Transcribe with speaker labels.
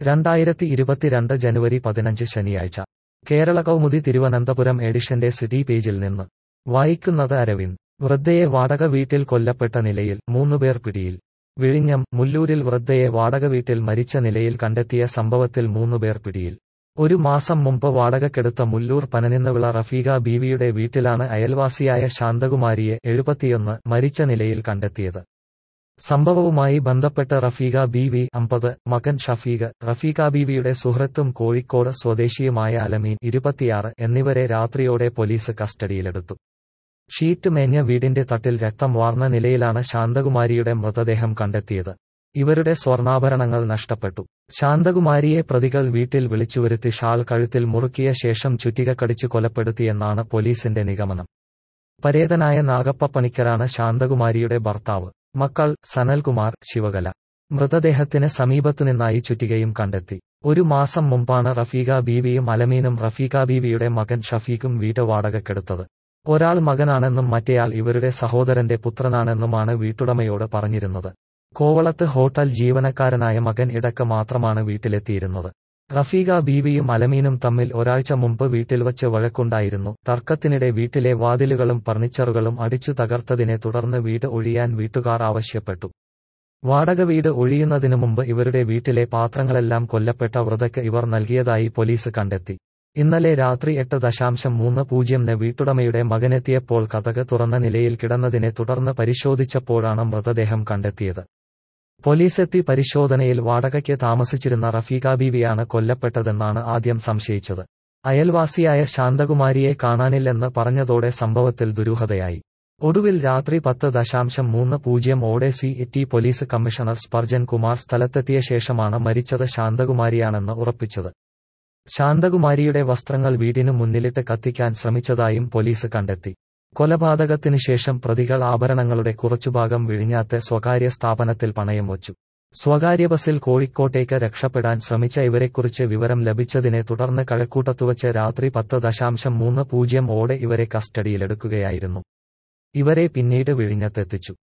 Speaker 1: രണ്ടായിരത്തി ഇരുപത്തിരണ്ട് ജനുവരി പതിനഞ്ച് ശനിയാഴ്ച കേരള കൗമുദി തിരുവനന്തപുരം എഡിഷന്റെ സിറ്റി പേജിൽ നിന്ന് വായിക്കുന്നത് അരവിന്ദ് വൃദ്ധയെ വാടക വീട്ടിൽ കൊല്ലപ്പെട്ട നിലയിൽ മൂന്നുപേർ പിടിയിൽ വിഴിഞ്ഞം മുല്ലൂരിൽ വൃദ്ധയെ വാടക വീട്ടിൽ മരിച്ച നിലയിൽ കണ്ടെത്തിയ സംഭവത്തിൽ മൂന്നുപേർ പിടിയിൽ ഒരു മാസം മുമ്പ് വാടകക്കെടുത്ത മുല്ലൂർ പനനിന്നവിള റഫീഖ ബീവിയുടെ വീട്ടിലാണ് അയൽവാസിയായ ശാന്തകുമാരിയെ എഴുപത്തിയൊന്ന് മരിച്ച നിലയിൽ കണ്ടെത്തിയത് സംഭവവുമായി ബന്ധപ്പെട്ട് റഫീഖ ബീവി അമ്പത് മകൻ ഷഫീഖ് റഫീഖ ബീവിയുടെ സുഹൃത്തും കോഴിക്കോട് സ്വദേശിയുമായ അലമീൻ ഇരുപത്തിയാറ് എന്നിവരെ രാത്രിയോടെ പോലീസ് കസ്റ്റഡിയിലെടുത്തു ഷീറ്റ് മേഞ്ഞ വീടിന്റെ തട്ടിൽ രക്തം വാർന്ന നിലയിലാണ് ശാന്തകുമാരിയുടെ മൃതദേഹം കണ്ടെത്തിയത് ഇവരുടെ സ്വർണ്ണാഭരണങ്ങൾ നഷ്ടപ്പെട്ടു ശാന്തകുമാരിയെ പ്രതികൾ വീട്ടിൽ വിളിച്ചുവരുത്തി ഷാൾ കഴുത്തിൽ മുറുക്കിയ ശേഷം ചുറ്റിക കടിച്ചു കൊലപ്പെടുത്തിയെന്നാണ് പോലീസിന്റെ നിഗമനം പരേതനായ നാഗപ്പ പണിക്കരാണ് ശാന്തകുമാരിയുടെ ഭർത്താവ് മക്കൾ സനൽകുമാർ ശിവകല മൃതദേഹത്തിന് സമീപത്തുനിന്നായി ചുറ്റികയും കണ്ടെത്തി ഒരു മാസം മുമ്പാണ് റഫീഖ ബീവിയും അലമീനും റഫീഖ ബീവിയുടെ മകൻ ഷഫീഖും വീട് വാടകക്കെടുത്തത് ഒരാൾ മകനാണെന്നും മറ്റേയാൾ ഇവരുടെ സഹോദരന്റെ പുത്രനാണെന്നുമാണ് വീട്ടുടമയോട് പറഞ്ഞിരുന്നത് കോവളത്ത് ഹോട്ടൽ ജീവനക്കാരനായ മകൻ ഇടക്ക് മാത്രമാണ് വീട്ടിലെത്തിയിരുന്നത് റഫീഖ ബീവിയും അലമീനും തമ്മിൽ ഒരാഴ്ച മുമ്പ് വീട്ടിൽ വച്ച് വഴക്കുണ്ടായിരുന്നു തർക്കത്തിനിടെ വീട്ടിലെ വാതിലുകളും ഫർണിച്ചറുകളും അടിച്ചു തകർത്തതിനെ തുടർന്ന് വീട് ഒഴിയാൻ വീട്ടുകാർ ആവശ്യപ്പെട്ടു വാടക വീട് ഒഴിയുന്നതിനു മുമ്പ് ഇവരുടെ വീട്ടിലെ പാത്രങ്ങളെല്ലാം കൊല്ലപ്പെട്ട വൃതയ്ക്ക് ഇവർ നൽകിയതായി പോലീസ് കണ്ടെത്തി ഇന്നലെ രാത്രി എട്ട് ദശാംശം മൂന്ന് പൂജ്യംന് വീട്ടുടമയുടെ മകനെത്തിയപ്പോൾ കഥക് തുറന്ന നിലയിൽ കിടന്നതിനെ തുടർന്ന് പരിശോധിച്ചപ്പോഴാണ് മൃതദേഹം കണ്ടെത്തിയത് പോലീസെത്തി പരിശോധനയിൽ വാടകയ്ക്ക് താമസിച്ചിരുന്ന റഫീഖ ബീവിയാണ് കൊല്ലപ്പെട്ടതെന്നാണ് ആദ്യം സംശയിച്ചത് അയൽവാസിയായ ശാന്തകുമാരിയെ കാണാനില്ലെന്ന് പറഞ്ഞതോടെ സംഭവത്തിൽ ദുരൂഹതയായി ഒടുവിൽ രാത്രി പത്ത് ദശാംശം മൂന്ന് പൂജ്യം ഓടെ city police commissioner Spurgeon Kumar സ്ഥലത്തെത്തിയ ശേഷമാണ് മരിച്ചത് ശാന്തകുമാരിയാണെന്ന് ഉറപ്പിച്ചത് ശാന്തകുമാരിയുടെ വസ്ത്രങ്ങൾ വീടിനു മുന്നിലിട്ട് കത്തിക്കാൻ ശ്രമിച്ചതായും പോലീസ് കണ്ടെത്തി കൊലപാതകത്തിനു ശേഷം പ്രതികൾ ആഭരണങ്ങളുടെ കുറച്ചുഭാഗം വിഴിഞ്ഞാത്തെ സ്വകാര്യ സ്ഥാപനത്തിൽ പണയം വച്ചു സ്വകാര്യ ബസിൽ കോഴിക്കോട്ടേക്ക് രക്ഷപ്പെടാൻ ശ്രമിച്ച ഇവരെക്കുറിച്ച് വിവരം ലഭിച്ചതിനെ തുടർന്ന് കഴക്കൂട്ടത്തുവച്ച് രാത്രി പത്ത് ദശാംശം മൂന്ന് പൂജ്യം ഓടെ ഇവരെ കസ്റ്റഡിയിലെടുക്കുകയായിരുന്നു ഇവരെ പിന്നീട് വിഴിഞ്ഞത്തെത്തിച്ചു